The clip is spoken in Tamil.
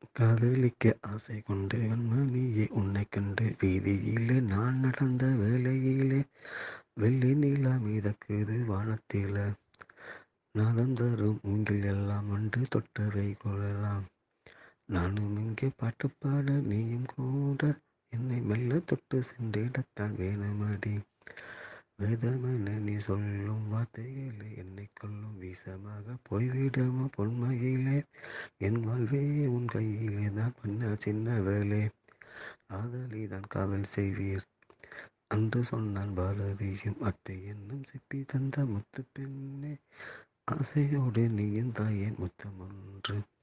காதலிக்க ஆசை கொண்டு கண்மணியே உன்னை கண்டு வீதியிலே நான் நடந்த வேளையிலே வெள்ளி நிலா மிதக்குது வானத்தில நாதம் தரும் மூங்கில் எல்லாம் வந்து தொட்டவை கொள்ளலாம் நானும் இங்கே பாட்டு பாட நீயும் கூட என்னை மெல்ல தொட்டு சென்றிடத்தான் வேணுமடி வேதமென நீ சொல்லும் வார்த்தைகளே என்னை கொல்லும் விஷமாக போய்விடுமோ பொன்மையிலே என் வாழ்வே உன் கையிலே தான் பண்ண சின்னவளே ஆதலிதான் காதல் செய்வீர் அன்று சொன்னான் பாரதியும் அத்தை என்னும் சிப்பி தந்த முத்து பெண்ணே ஆசையோடு நீயும் தாயேன் முத்தம் ஒன்று